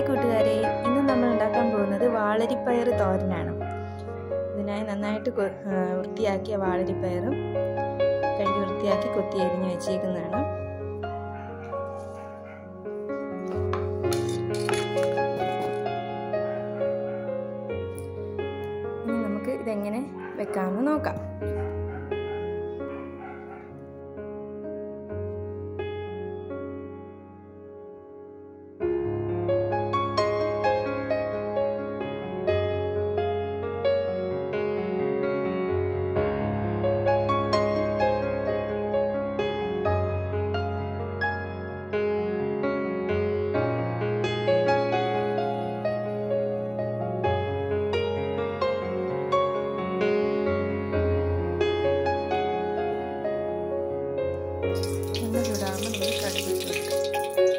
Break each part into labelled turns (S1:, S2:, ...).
S1: hi കൂട്ടുകാരെ ഇന്ന് നമ്മൾ ഉണ്ടാക്കാൻ പോകുന്നത് വാളരിപ്പയർ തോരനാണ് ഇതിനായി നന്നായിട്ട് കൊ- ആ, വൃത്തിയാക്കിയ വാളരിപ്പയറും കഴുകി വൃത്തിയാക്കി കൊത്തി അരിഞ്ഞ് വെച്ചേക്കുന്നതാണ് ഇനി നമുക്ക് ഇതെങ്ങനെ വെക്കാമെന്ന് നോക്കാം എണ്ണ ചൂടാകുമ്പോൾ നമ്മൾ കടുക് ഇട്ട് കൊടുക്കാം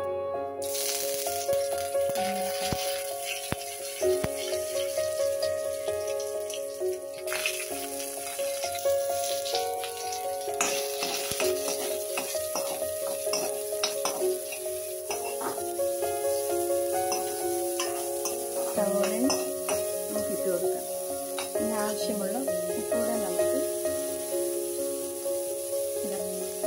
S1: തോരൻ നമുക്ക് ഇട്ട് കൊടുക്കാം ഇതിന് ആവശ്യമുള്ള ഉപ്പൂടെ നമുക്ക് ഇടാം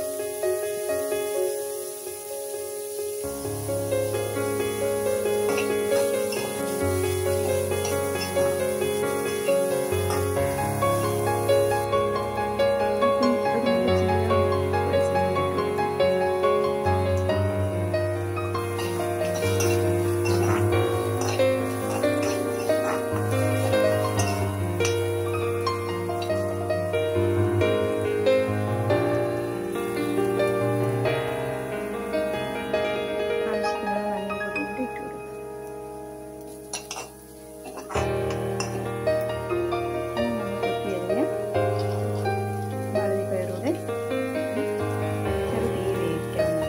S1: ആവശ്യത്തിനുള്ള മഞ്ഞൾപ്പൊടി കൂടി ഇട്ട് കൊടുക്കുക ഇനി നമ്മൾ കൊത്തിയരിഞ്ഞ വളരിപ്പയറൂടെ ചെറു തീ വേവിക്കാവുന്നതാണ്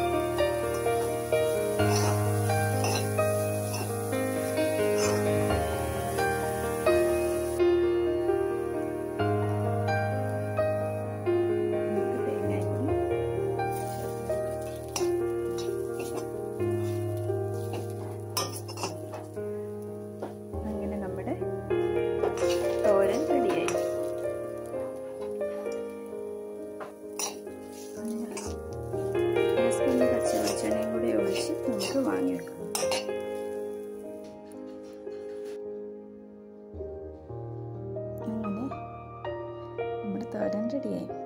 S1: നമുക്ക് തേങ്ങാപ്പൊടി അങ്ങനെ നമ്മുടെ തോരൻ റെഡിയായി സ്പൂൺ പച്ച വെളിച്ചെണ്ണയും കൂടി ഒഴിച്ച് നമുക്ക് വാങ്ങി വെക്കാം അങ്ങനെ നമ്മുടെ തോരൻ റെഡിയായി